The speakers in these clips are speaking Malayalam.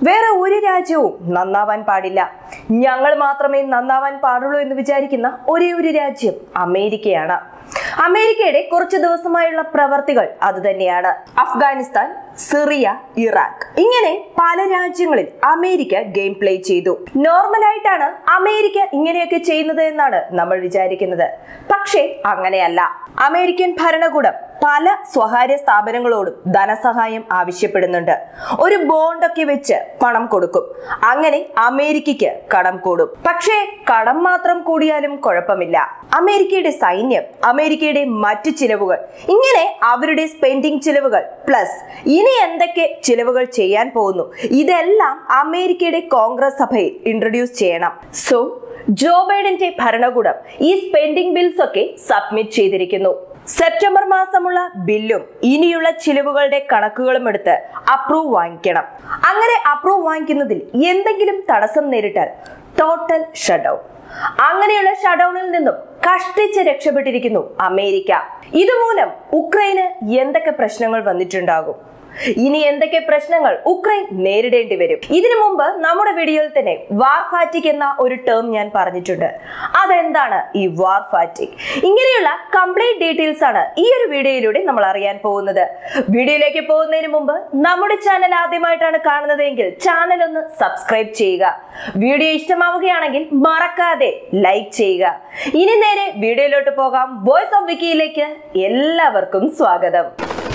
വേറെ ഒരു രാജ്യവും നന്നാവാൻ പാടില്ല ഞങ്ങൾ മാത്രമേ നന്നാവാൻ പാടുള്ളൂ എന്ന് വിചാരിക്കുന്ന ഒരേ ഒരു രാജ്യം അമേരിക്കയാണ് അമേരിക്കയുടെ കുറച്ച് ദിവസമായുള്ള പ്രവർത്തികൾ അതുതന്നെയാണ് അഫ്ഗാനിസ്ഥാൻ സിറിയ ഇറാഖ് ഇങ്ങനെ പല രാജ്യങ്ങളിൽ അമേരിക്ക ഗെയിം പ്ലേ ചെയ്തു നോർമലായിട്ടാണ് അമേരിക്ക ഇങ്ങനെയൊക്കെ ചെയ്യുന്നത് എന്നാണ് നമ്മൾ വിചാരിക്കുന്നത് പക്ഷേ അങ്ങനെയല്ല അമേരിക്കൻ ഭരണകൂടം പല സ്വകാര്യ സ്ഥാപനങ്ങളോടും ധനസഹായം ആവശ്യപ്പെടുന്നുണ്ട് ഒരു ബോണ്ടൊക്കെ വെച്ച് പണം കൊടുക്കും അങ്ങനെ അമേരിക്കയ്ക്ക് കടം കൂടും പക്ഷേ കടം മാത്രം കൂടിയാലും കുഴപ്പമില്ല അമേരിക്കയുടെ സൈന്യം അമേരിക്കയുടെ മറ്റു ചിലവുകൾ ഇങ്ങനെ അവരുടെ സ്പെൻഡിങ് ചിലവുകൾ പ്ലസ് ഇനി എന്തൊക്കെ ചിലവുകൾ ചെയ്യാൻ പോകുന്നു ഇതെല്ലാം അമേരിക്കയുടെ കോൺഗ്രസ് സഭയിൽ ഇൻട്രൊഡ്യൂസ് ചെയ്യണം സോ ജോ ബൈഡന്റെ ഭരണകൂടം ഈ സ്പെൻഡിംഗ് ബിൽസ് ഒക്കെ സബ്മിറ്റ് ചെയ്തിരിക്കുന്നു സെപ്റ്റംബർ മാസമുള്ള ബില്ലും ഇനിയുള്ള ചിലവുകളുടെ കണക്കുകളും എടുത്ത് അപ്രൂവ് വാങ്ങിക്കണം അങ്ങനെ അപ്രൂവ് വാങ്ങിക്കുന്നതിൽ എന്തെങ്കിലും തടസ്സം നേരിട്ടാൽ ടോട്ടൽ ഷട്ട് ഡൗൺ അങ്ങനെയുള്ള ഷട്ട്ഡൌണിൽ നിന്നും കഷ്ടിച്ച് രക്ഷപ്പെട്ടിരിക്കുന്നു അമേരിക്ക ഇതുമൂലം ഉക്രൈന് എന്തൊക്കെ പ്രശ്നങ്ങൾ വന്നിട്ടുണ്ടാകും ഇനി എന്തൊക്കെ പ്രശ്നങ്ങൾ ഉക്രൈൻ നേരിടേണ്ടി വരും ഇതിനു മുമ്പ് നമ്മുടെ വീഡിയോയിൽ തന്നെ വാർ ഫാറ്റിക് എന്ന ഒരു ടേം ഞാൻ പറഞ്ഞിട്ടുണ്ട് അതെന്താണ് ഈ വാർ ഫാറ്റിക് ഇങ്ങനെയുള്ള കംപ്ലീറ്റ് ഡീറ്റെയിൽസ് ആണ് ഈ ഒരു വീഡിയോയിലൂടെ നമ്മൾ അറിയാൻ പോകുന്നത് വീഡിയോയിലേക്ക് പോകുന്നതിന് മുമ്പ് നമ്മുടെ ചാനൽ ആദ്യമായിട്ടാണ് കാണുന്നതെങ്കിൽ ചാനൽ ഒന്ന് സബ്സ്ക്രൈബ് ചെയ്യുക വീഡിയോ ഇഷ്ടമാവുകയാണെങ്കിൽ മറക്കാതെ ലൈക്ക് ചെയ്യുക ഇനി നേരെ വീഡിയോയിലോട്ട് പോകാം വോയിസ് ഓഫ് വിക്കിയിലേക്ക് എല്ലാവർക്കും സ്വാഗതം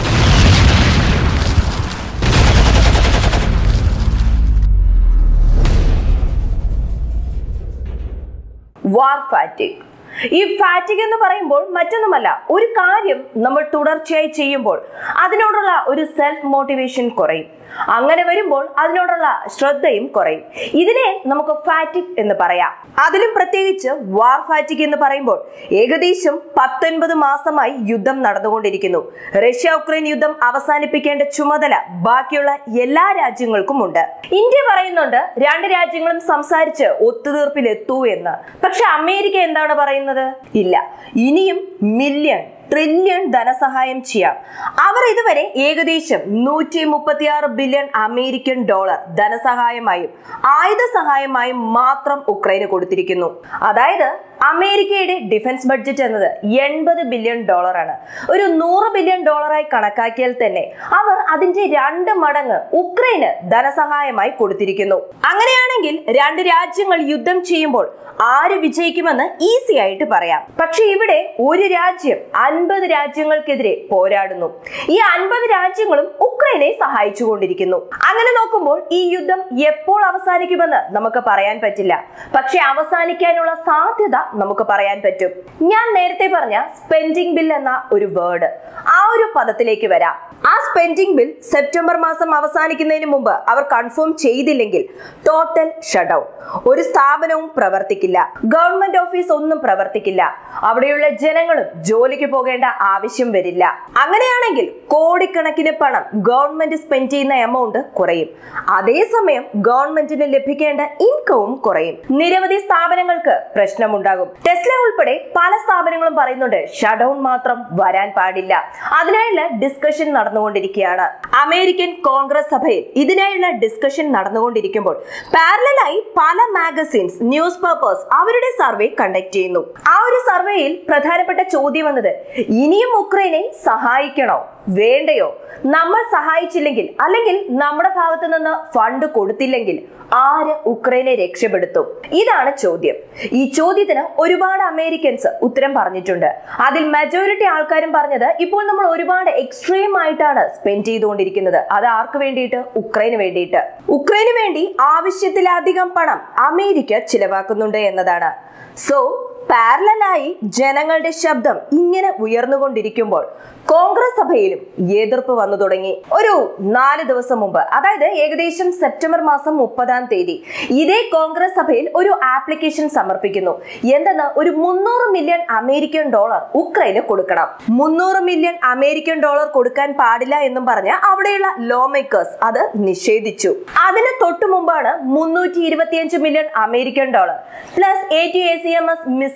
വാർ ഫാറ്റിക് ഈ ഫാറ്റിക് എന്ന് പറയുമ്പോൾ മറ്റൊന്നുമല്ല ഒരു കാര്യം നമ്മൾ തുടർച്ചയായി ചെയ്യുമ്പോൾ അതിനോടുള്ള ഒരു സെൽഫ് മോട്ടിവേഷൻ കുറയും അങ്ങനെ വരുമ്പോൾ അതിനോടുള്ള ശ്രദ്ധയും കുറയും ഇതിനെ നമുക്ക് ഫാറ്റിക് എന്ന് പറയാം അതിലും പ്രത്യേകിച്ച് വാർ ഫാറ്റിക് എന്ന് പറയുമ്പോൾ ഏകദേശം പത്തൊൻപത് മാസമായി യുദ്ധം നടന്നുകൊണ്ടിരിക്കുന്നു റഷ്യ ഉക്രൈൻ യുദ്ധം അവസാനിപ്പിക്കേണ്ട ചുമതല ബാക്കിയുള്ള എല്ലാ രാജ്യങ്ങൾക്കും ഉണ്ട് ഇന്ത്യ പറയുന്നുണ്ട് രണ്ട് രാജ്യങ്ങളും സംസാരിച്ച് ഒത്തുതീർപ്പിലെത്തൂ എന്ന് പക്ഷെ അമേരിക്ക എന്താണ് പറയുന്നത് ഇല്ല ഇനിയും മില്യൺ ട്രില്യൺ ധനസഹായം ചെയ്യാം അവർ ഇതുവരെ ഏകദേശം നൂറ്റി മുപ്പത്തിയാറ് ബില്യൺ അമേരിക്കൻ ഡോളർ ധനസഹായമായും ആയുധ സഹായമായും മാത്രം ഉക്രൈന് കൊടുത്തിരിക്കുന്നു അതായത് അമേരിക്കയുടെ ഡിഫൻസ് ബഡ്ജറ്റ് എന്നത് എൺപത് ബില്യൺ ഡോളറാണ് ഒരു നൂറ് ബില്യൺ ഡോളറായി കണക്കാക്കിയാൽ തന്നെ അവർ അതിന്റെ രണ്ട് മടങ്ങ് ഉക്രൈന് ധനസഹായമായി കൊടുത്തിരിക്കുന്നു അങ്ങനെയാണെങ്കിൽ രണ്ട് രാജ്യങ്ങൾ യുദ്ധം ചെയ്യുമ്പോൾ ആര് വിജയിക്കുമെന്ന് ഈസി ആയിട്ട് പറയാം പക്ഷെ ഇവിടെ ഒരു രാജ്യം അൻപത് രാജ്യങ്ങൾക്കെതിരെ പോരാടുന്നു ഈ അൻപത് രാജ്യങ്ങളും ഉക്രൈനെ സഹായിച്ചുകൊണ്ടിരിക്കുന്നു അങ്ങനെ നോക്കുമ്പോൾ ഈ യുദ്ധം എപ്പോൾ അവസാനിക്കുമെന്ന് നമുക്ക് പറയാൻ പറ്റില്ല പക്ഷെ അവസാനിക്കാനുള്ള സാധ്യത നമുക്ക് പറയാൻ പറ്റും ഞാൻ നേരത്തെ പറഞ്ഞ സ്പെൻഡിംഗ് ബിൽ എന്ന ഒരു വേർഡ് ആ ഒരു പദത്തിലേക്ക് വരാം ആ സ്പെൻഡിംഗ് ബിൽ സെപ്റ്റംബർ മാസം അവസാനിക്കുന്നതിന് മുമ്പ് അവർ കൺഫേം ചെയ്തില്ലെങ്കിൽ ടോട്ടൽ ഷട്ട് ഡൗൺ ഒരു സ്ഥാപനവും പ്രവർത്തിക്കില്ല ഗവൺമെന്റ് ഓഫീസ് ഒന്നും പ്രവർത്തിക്കില്ല അവിടെയുള്ള ജനങ്ങളും ജോലിക്ക് പോകേണ്ട ആവശ്യം വരില്ല അങ്ങനെയാണെങ്കിൽ കോടിക്കണക്കിന് പണം ഗവൺമെന്റ് സ്പെൻഡ് ചെയ്യുന്ന എമൗണ്ട് കുറയും അതേസമയം ഗവൺമെന്റിന് ലഭിക്കേണ്ട ഇൻകവും കുറയും നിരവധി സ്ഥാപനങ്ങൾക്ക് പ്രശ്നമുണ്ടാകും ടെസ്ല ഉൾപ്പെടെ പല സ്ഥാപനങ്ങളും പറയുന്നുണ്ട് ഷട്ട് ഡൗൺ മാത്രം വരാൻ പാടില്ല അതിനായുള്ള ഡിസ്കഷൻ നടന്നുകൊണ്ടിരിക്കുകയാണ് അമേരിക്കൻ കോൺഗ്രസ് സഭയിൽ ഇതിനായുള്ള ഡിസ്കഷൻ നടന്നുകൊണ്ടിരിക്കുമ്പോൾ പാരലായി പല മാഗസിൻസ് ന്യൂസ് പേപ്പേഴ്സ് അവരുടെ സർവേ കണ്ടക്ട് ചെയ്യുന്നു ആ ഒരു സർവേയിൽ പ്രധാനപ്പെട്ട ചോദ്യം വന്നത് ഇനിയും ഉക്രൈനെ സഹായിക്കണോ വേണ്ടയോ നമ്മൾ സഹായിച്ചില്ലെങ്കിൽ അല്ലെങ്കിൽ നമ്മുടെ ഭാഗത്ത് നിന്ന് ഫണ്ട് കൊടുത്തില്ലെങ്കിൽ ആര് ഉക്രൈനെ രക്ഷപ്പെടുത്തും ഇതാണ് ചോദ്യം ഈ ചോദ്യത്തിന് ഒരുപാട് അമേരിക്കൻസ് ഉത്തരം പറഞ്ഞിട്ടുണ്ട് അതിൽ മെജോറിറ്റി ആൾക്കാരും പറഞ്ഞത് ഇപ്പോൾ നമ്മൾ ഒരുപാട് എക്സ്ട്രീം ആയിട്ടാണ് സ്പെൻഡ് ചെയ്തുകൊണ്ടിരിക്കുന്നത് അത് ആർക്ക് വേണ്ടിയിട്ട് ഉക്രൈന് വേണ്ടിയിട്ട് ഉക്രൈന് വേണ്ടി ആവശ്യത്തിലധികം പണം അമേരിക്ക ചിലവാക്കുന്നുണ്ട് എന്നതാണ് സോ പാരലായി ജനങ്ങളുടെ ശബ്ദം ഇങ്ങനെ ഉയർന്നുകൊണ്ടിരിക്കുമ്പോൾ കോൺഗ്രസ് സഭയിലും എതിർപ്പ് വന്നു തുടങ്ങി ഒരു നാല് ദിവസം മുമ്പ് അതായത് ഏകദേശം സെപ്റ്റംബർ മാസം മുപ്പതാം തീയതി ഇതേ കോൺഗ്രസ് സഭയിൽ ഒരു ആപ്ലിക്കേഷൻ സമർപ്പിക്കുന്നു എന്തെന്ന് ഒരു മുന്നൂറ് മില്യൺ അമേരിക്കൻ ഡോളർ ഉക്രൈന് കൊടുക്കണം മുന്നൂറ് മില്യൺ അമേരിക്കൻ ഡോളർ കൊടുക്കാൻ പാടില്ല എന്നും പറഞ്ഞ് അവിടെയുള്ള ലോ മേക്കേഴ്സ് അത് നിഷേധിച്ചു അതിന് തൊട്ടു മുമ്പാണ് മുന്നൂറ്റി ഇരുപത്തിയഞ്ച് million American dollar plus A T A C M S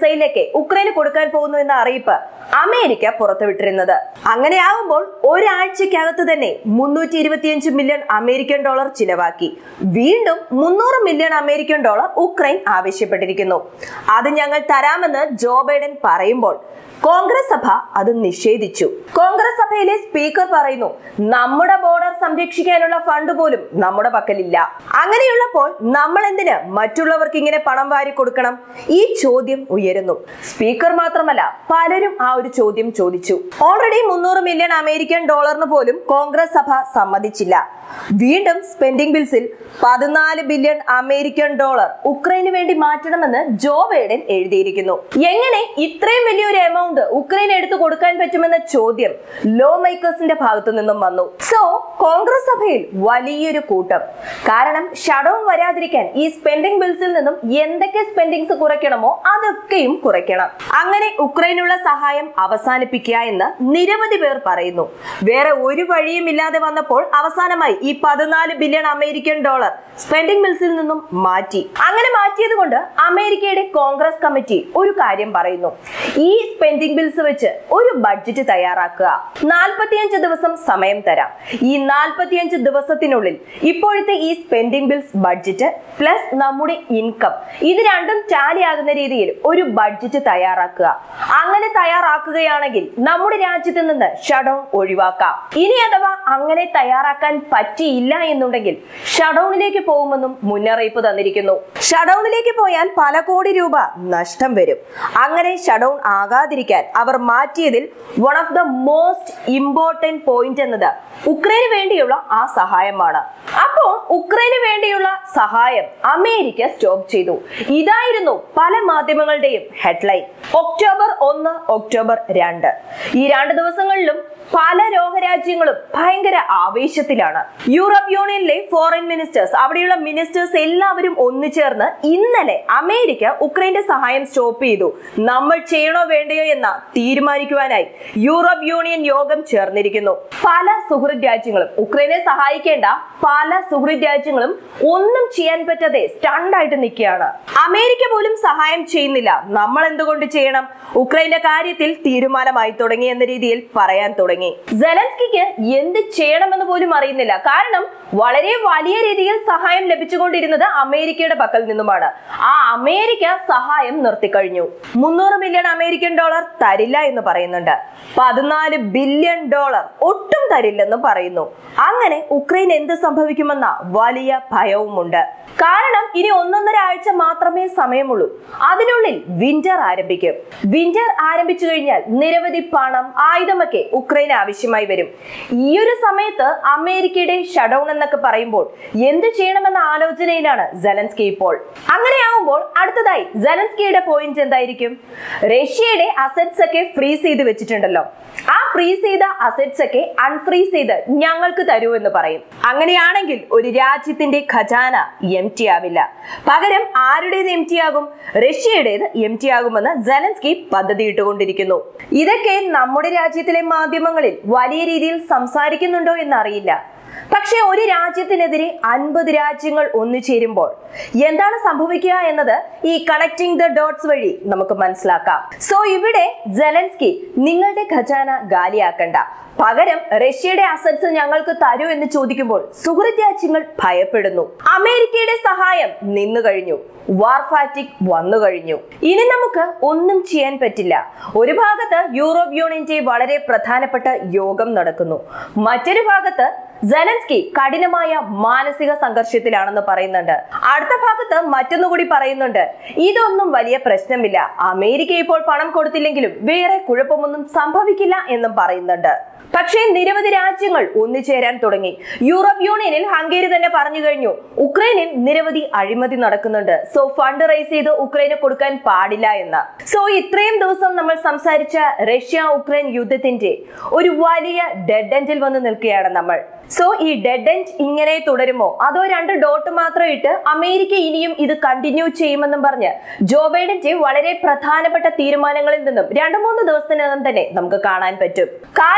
മിസൈലൊക്കെ ഉക്രൈന് കൊടുക്കാൻ പോകുന്നു എന്ന അറിയിപ്പ് അമേരിക്ക പുറത്തുവിട്ടിരുന്നത് അങ്ങനെയാകുമ്പോൾ ഒരാഴ്ചക്കകത്ത് തന്നെ മുന്നൂറ്റി ഇരുപത്തിയഞ്ച് മില്യൺ അമേരിക്കൻ ഡോളർ ചിലവാക്കി വീണ്ടും മുന്നൂറ് മില്യൺ അമേരിക്കൻ ഡോളർ ഉക്രൈൻ ആവശ്യപ്പെട്ടിരിക്കുന്നു അത് ഞങ്ങൾ തരാമെന്ന് ജോ ബൈഡൻ പറയുമ്പോൾ കോൺഗ്രസ് സഭ അത് നിഷേധിച്ചു കോൺഗ്രസ് സഭയിലെ സ്പീക്കർ പറയുന്നു നമ്മുടെ ബോർഡർ സംരക്ഷിക്കാനുള്ള ഫണ്ട് പോലും നമ്മുടെ പക്കലില്ല അങ്ങനെയുള്ളപ്പോൾ നമ്മൾ എന്തിന് മറ്റുള്ളവർക്ക് ഇങ്ങനെ പണം വാരി കൊടുക്കണം ഈ ചോദ്യം ഉയരുന്നു സ്പീക്കർ മാത്രമല്ല പലരും ആ ഒരു ചോദ്യം ചോദിച്ചു ഓൾറെഡി മുന്നൂറ് മില്യൺ അമേരിക്കൻ ഡോളറിന് പോലും കോൺഗ്രസ് സഭ സമ്മതിച്ചില്ല വീണ്ടും സ്പെൻഡിംഗ് ബിൽസിൽ പതിനാല് ബില്യൺ അമേരിക്കൻ ഡോളർ ഉക്രൈന് വേണ്ടി മാറ്റണമെന്ന് ജോ ബൈഡൻ എഴുതിയിരിക്കുന്നു എങ്ങനെ ഇത്രയും വലിയൊരു എമൗണ്ട് ഉക്രൈൻ എടുത്തു കൊടുക്കാൻ പറ്റുമെന്ന ചോദ്യം ലോ മേക്കേഴ്സിന്റെ ഭാഗത്തു നിന്നും വന്നു സോ കോൺഗ്രസ് സഭയിൽ വലിയൊരു കൂട്ടം കാരണം ഷഡൌൺ വരാതിരിക്കാൻ ഈ സ്പെൻഡിംഗ് ബിൽസിൽ നിന്നും എന്തൊക്കെ സ്പെൻഡിങ്സ് കുറയ്ക്കണമോ അതൊക്കെയും കുറയ്ക്കണം അങ്ങനെ ഉക്രൈനുള്ള സഹായം അവസാനിപ്പിക്കുക എന്ന് നിരവധി പേർ പറയുന്നു വേറെ ഒരു വഴിയും ഇല്ലാതെ വന്നപ്പോൾ അവസാനമായി ഈ പതിനാല് ബില്യൺ അമേരിക്കൻ ഡോളർ സ്പെൻഡിംഗ് ബിൽസിൽ നിന്നും മാറ്റി അങ്ങനെ മാറ്റിയത് കൊണ്ട് അമേരിക്കയുടെ കോൺഗ്രസ് കമ്മിറ്റി ഒരു കാര്യം പറയുന്നു ഈ സ്പെൻഡിംഗ് ബിൽസ് വെച്ച് ഒരു ബഡ്ജറ്റ് തയ്യാറാക്കുക നാൽപ്പത്തിയഞ്ച് ദിവസം സമയം തരാം ഈ നാൽപ്പത്തിയഞ്ച് ദിവസത്തിനുള്ളിൽ ഇപ്പോഴത്തെ ഈ സ്പെൻഡിംഗ് ബിൽസ് ബഡ്ജറ്റ് പ്ലസ് നമ്മുടെ ഇൻകം ഇത് രണ്ടും ടാലി ആകുന്ന രീതിയിൽ ഒരു ബഡ്ജറ്റ് തയ്യാറാക്കുക അങ്ങനെ തയ്യാറാക്കുകയാണെങ്കിൽ നമ്മുടെ രാജ്യത്ത് നിന്ന് ഷഡൌൺ ഒഴിവാക്കാം ഇനി അഥവാ അങ്ങനെ തയ്യാറാക്കാൻ പറ്റിയില്ല എന്നുണ്ടെങ്കിൽ ഷഡൌണിലേക്ക് പോകുമെന്നും മുന്നറിയിപ്പ് തന്നിരിക്കുന്നു ഷഡൌണിലേക്ക് പോയാൽ പല കോടി രൂപ നഷ്ടം വരും അങ്ങനെ ഷഡൌൺ ആകാതിരിക്കാൻ അവർ മാറ്റിയതിൽ one of the most important point എന്നത് ഉക്രൈന് വേണ്ടിയുള്ള ആ സഹായമാണ് അപ്പോൾ ഉക്രൈന് വേണ്ടിയുള്ള സഹായം അമേരിക്ക സ്റ്റോപ്പ് ചെയ്തു ഇതായിരുന്നു പല മാധ്യമങ്ങളുടെയും ഹെഡ്ലൈൻ ഒക്ടോബർ ഒന്ന് ഒക്ടോബർ രണ്ട് ഈ രണ്ട് ദിവസങ്ങളിലും പല ലോകരാജ്യങ്ങളും ഭയങ്കര ആവേശത്തിലാണ് യൂറോപ്പ് യൂണിയനിലെ ഫോറിൻ മിനിസ്റ്റേഴ്സ് അവിടെയുള്ള മിനിസ്റ്റേഴ്സ് എല്ലാവരും ഒന്നുചേർന്ന് ഇന്നലെ അമേരിക്ക ഉക്രൈന്റെ സഹായം സ്റ്റോപ്പ് ചെയ്തു നമ്മൾ ചെയ്യണോ വേണ്ടയോ എന്ന തീരുമാനിക്കുവാനായി യൂറോപ്പ് യൂണിയൻ യോഗം ചേർന്നിരിക്കുന്നു പല സുഹൃത് രാജ്യങ്ങളും ഉക്രൈനെ സഹായിക്കേണ്ട പല സുഹൃത് രാജ്യങ്ങളും ഒന്നും ചെയ്യാൻ പറ്റാതെ സ്റ്റണ്ടായിട്ട് നിൽക്കുകയാണ് അമേരിക്ക പോലും സഹായം ചെയ്യുന്നില്ല നമ്മൾ എന്തുകൊണ്ട് ചെയ്യണം ഉക്രൈന്റെ കാര്യത്തിൽ തീരുമാനമായി തുടങ്ങി എന്ന രീതിയിൽ പറയാൻ തുടങ്ങി സെലൻസ്കിക്ക് എന്ത് ചെയ്യണമെന്ന് പോലും അറിയുന്നില്ല കാരണം വളരെ വലിയ രീതിയിൽ സഹായം ലഭിച്ചുകൊണ്ടിരുന്നത് അമേരിക്കയുടെ പക്കൽ നിന്നുമാണ് ആ അമേരിക്ക സഹായം നിർത്തിക്കഴിഞ്ഞു മുന്നൂറ് മില്യൺ അമേരിക്കൻ ഡോളർ തരില്ല എന്ന് പറയുന്നുണ്ട് പതിനാല് ബില്യൺ ഡോളർ ഒട്ടും തരില്ലെന്ന് പറയുന്നു അങ്ങനെ ഉക്രൈൻ എന്ത് സംഭവിക്കുമെന്ന വലിയ ഭയവുമുണ്ട് കാരണം ഇനി ഒന്നൊന്നര ആഴ്ച മാത്രമേ സമയമുള്ളൂ അതിനുള്ളിൽ വിന്റർ ആരംഭിക്കും വിന്റർ ആരംഭിച്ചു കഴിഞ്ഞാൽ നിരവധി പണം ആയുധമൊക്കെ ഉക്രൈന് ആവശ്യമായി വരും ഈ ഒരു സമയത്ത് അമേരിക്കയുടെ ഷഡൌൺ എന്നൊക്കെ പറയുമ്പോൾ എന്ത് ചെയ്യണമെന്ന ആലോചനയിലാണ് സെലൻസ്കി ഇപ്പോൾ അങ്ങനെയാവുമ്പോൾ അടുത്തതായി സെലൻസ്കിയുടെ പോയിന്റ് എന്തായിരിക്കും റഷ്യയുടെ അസറ്റ്സ് ഒക്കെ ഫ്രീസ് ചെയ്ത് വെച്ചിട്ടുണ്ടല്ലോ ആ ഫ്രീസ് ചെയ്ത അസറ്റ്സ് ഒക്കെ അൺഫ്രീസ് ചെയ്ത് ഞങ്ങൾക്ക് തരൂ എന്ന് പറയും അങ്ങനെയാണെങ്കിൽ ഒരു രാജ്യത്തിന്റെ ഖജാന എം ടി ആവില്ല പകരം ആരുടേത് എം ടി ആകും റഷ്യയുടേത് എം ടി ആകുമെന്ന് സെലൻസ്കി പദ്ധതി ഇട്ടുകൊണ്ടിരിക്കുന്നു ഇതൊക്കെ നമ്മുടെ രാജ്യത്തിലെ മാധ്യമങ്ങളിൽ വലിയ രീതിയിൽ സംസാരിക്കുന്നുണ്ടോ എന്നറിയില്ല പക്ഷേ ഒരു രാജ്യത്തിനെതിരെ അൻപത് രാജ്യങ്ങൾ ഒന്നുചേരുമ്പോൾ എന്താണ് സംഭവിക്കുക എന്നത് ഈ കണക്ടിംഗ് ദ ഡോട്ട്സ് വഴി നമുക്ക് മനസ്സിലാക്കാം സോ ഇവിടെ ജെലൻസ്കി നിങ്ങളുടെ ഖജാന ഗാലിയാക്കണ്ട പകരം റഷ്യയുടെ അസറ്റ്സ് ഞങ്ങൾക്ക് തരൂ എന്ന് ചോദിക്കുമ്പോൾ സുഹൃത്ത് രാജ്യങ്ങൾ ഭയപ്പെടുന്നു അമേരിക്കയുടെ സഹായം നിന്നു കഴിഞ്ഞു വാർ ഫാറ്റിക് വന്നു കഴിഞ്ഞു ഇനി നമുക്ക് ഒന്നും ചെയ്യാൻ പറ്റില്ല ഒരു ഭാഗത്ത് യൂറോപ്പ് യൂണിയന്റെ വളരെ പ്രധാനപ്പെട്ട യോഗം നടക്കുന്നു മറ്റൊരു ഭാഗത്ത് സെലൻസ്കി കഠിനമായ മാനസിക സംഘർഷത്തിലാണെന്ന് പറയുന്നുണ്ട് അടുത്ത ഭാഗത്ത് മറ്റൊന്നുകൂടി പറയുന്നുണ്ട് ഇതൊന്നും വലിയ പ്രശ്നമില്ല അമേരിക്ക ഇപ്പോൾ പണം കൊടുത്തില്ലെങ്കിലും വേറെ കുഴപ്പമൊന്നും സംഭവിക്കില്ല എന്നും പറയുന്നുണ്ട് പക്ഷേ നിരവധി രാജ്യങ്ങൾ ഒന്നുചേരാൻ തുടങ്ങി യൂറോപ്പ് യൂണിയനിൽ ഹംഗേരി തന്നെ പറഞ്ഞു കഴിഞ്ഞു ഉക്രൈനിൽ നിരവധി അഴിമതി നടക്കുന്നുണ്ട് സോ ഫണ്ട് റൈസ് ചെയ്ത് ഉക്രൈന് കൊടുക്കാൻ പാടില്ല എന്ന് സോ ഇത്രയും ദിവസം നമ്മൾ സംസാരിച്ച റഷ്യ ഉക്രൈൻ യുദ്ധത്തിന്റെ ഒരു വലിയ ഡെഡ് എൻഡിൽ വന്ന് നിൽക്കുകയാണ് നമ്മൾ സോ ഈ ഡെഡ് എൻഡ് ഇങ്ങനെ തുടരുമോ അതോ രണ്ട് ഡോട്ട് മാത്രം ഇട്ട് അമേരിക്ക ഇനിയും ഇത് കണ്ടിന്യൂ ചെയ്യുമെന്നും പറഞ്ഞ് ജോ ബൈഡന്റെ വളരെ പ്രധാനപ്പെട്ട തീരുമാനങ്ങളിൽ നിന്നും രണ്ടു മൂന്ന് ദിവസത്തിനകം തന്നെ നമുക്ക് കാണാൻ പറ്റും കാരണം ഈ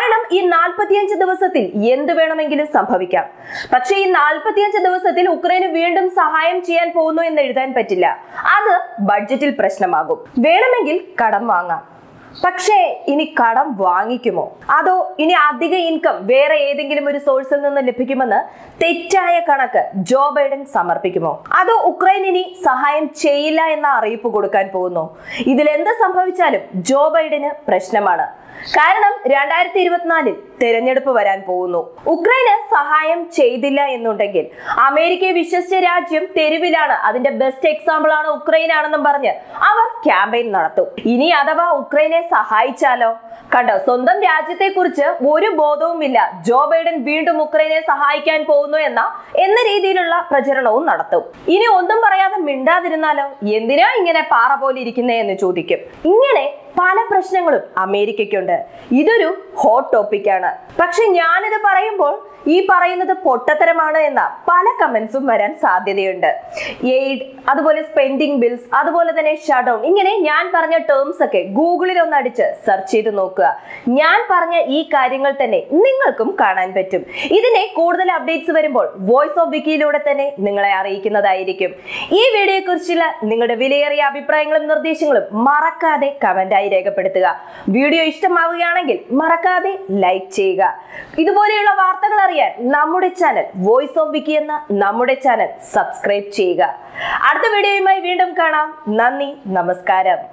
നാൽപ്പത്തിയഞ്ച് ദിവസത്തിൽ എന്ത് വേണമെങ്കിലും സംഭവിക്കാം പക്ഷേ ഈ നാൽപ്പത്തിയഞ്ച് ദിവസത്തിൽ ഉക്രൈന് വീണ്ടും സഹായം ചെയ്യാൻ പോകുന്നു എന്ന് എഴുതാൻ പറ്റില്ല അത് ബഡ്ജറ്റിൽ പ്രശ്നമാകും വേണമെങ്കിൽ കടം വാങ്ങാം പക്ഷേ ഇനി കടം വാങ്ങിക്കുമോ അതോ ഇനി അധിക ഇൻകം വേറെ ഏതെങ്കിലും ഒരു സോഴ്സിൽ നിന്ന് ലഭിക്കുമെന്ന് തെറ്റായ കണക്ക് ജോ ബൈഡൻ സമർപ്പിക്കുമോ അതോ ഉക്രൈൻ ഇനി സഹായം ചെയ്യില്ല എന്ന അറിയിപ്പ് കൊടുക്കാൻ പോകുന്നു ഇതിൽ എന്ത് സംഭവിച്ചാലും ജോ ബൈഡന് പ്രശ്നമാണ് കാരണം രണ്ടായിരത്തി ഇരുപത്തിനാലിൽ തെരഞ്ഞെടുപ്പ് വരാൻ പോകുന്നു ഉക്രൈന് സഹായം ചെയ്തില്ല എന്നുണ്ടെങ്കിൽ അമേരിക്കയെ വിശ്വസിച്ച രാജ്യം തെരുവിലാണ് അതിന്റെ ബെസ്റ്റ് എക്സാമ്പിൾ ആണ് ഉക്രൈൻ ആണെന്നും പറഞ്ഞ് അവർ ക്യാമ്പയിൻ നടത്തും ഇനി അഥവാ ഉക്രൈനെ സഹായിച്ചാലോ കണ്ടോ സ്വന്തം രാജ്യത്തെ കുറിച്ച് ഒരു ബോധവുമില്ല ജോ ബൈഡൻ വീണ്ടും ഉക്രൈനെ സഹായിക്കാൻ പോകുന്നു എന്ന എന്ന രീതിയിലുള്ള പ്രചരണവും നടത്തും ഇനി ഒന്നും പറയാതെ മിണ്ടാതിരുന്നാലോ എന്തിനാ ഇങ്ങനെ പാറ പോലെ ഇരിക്കുന്നേ എന്ന് ചോദിക്കും ഇങ്ങനെ പല പ്രശ്നങ്ങളും അമേരിക്കയ്ക്കുണ്ട് ഇതൊരു ഹോട്ട് ടോപ്പിക്കാണ് പക്ഷെ ഞാനിത് പറയുമ്പോൾ ഈ പറയുന്നത് പൊട്ടത്തരമാണ് എന്ന പല കമന്റ്സും വരാൻ സാധ്യതയുണ്ട് എയ്ഡ് അതുപോലെ സ്പെൻഡിങ് ബിൽസ് അതുപോലെ തന്നെ ഷട്ട് ഡൗൺ ഇങ്ങനെ ഞാൻ പറഞ്ഞ ടേംസ് ഒക്കെ ഗൂഗിളിൽ ഒന്ന് അടിച്ച് സെർച്ച് ചെയ്ത് നോക്കുക ഞാൻ പറഞ്ഞ ഈ കാര്യങ്ങൾ തന്നെ നിങ്ങൾക്കും കാണാൻ പറ്റും ഇതിനെ കൂടുതൽ അപ്ഡേറ്റ്സ് വരുമ്പോൾ വോയിസ് ഓഫ് വിക്കിയിലൂടെ തന്നെ നിങ്ങളെ അറിയിക്കുന്നതായിരിക്കും ഈ വീഡിയോയെ കുറിച്ചുള്ള നിങ്ങളുടെ വിലയേറിയ അഭിപ്രായങ്ങളും നിർദ്ദേശങ്ങളും മറക്കാതെ കമന്റായി രേഖപ്പെടുത്തുക വീഡിയോ ഇഷ്ടമാവുകയാണെങ്കിൽ മറക്കാതെ ലൈക്ക് ചെയ്യുക ഇതുപോലെയുള്ള വാർത്തകൾ അറിയാൻ നമ്മുടെ ചാനൽ വോയിസ് ഓഫ് വിക്കി എന്ന നമ്മുടെ ചാനൽ സബ്സ്ക്രൈബ് ചെയ്യുക അടുത്ത വീഡിയോയുമായി വീണ്ടും കാണാം നന്ദി നമസ്കാരം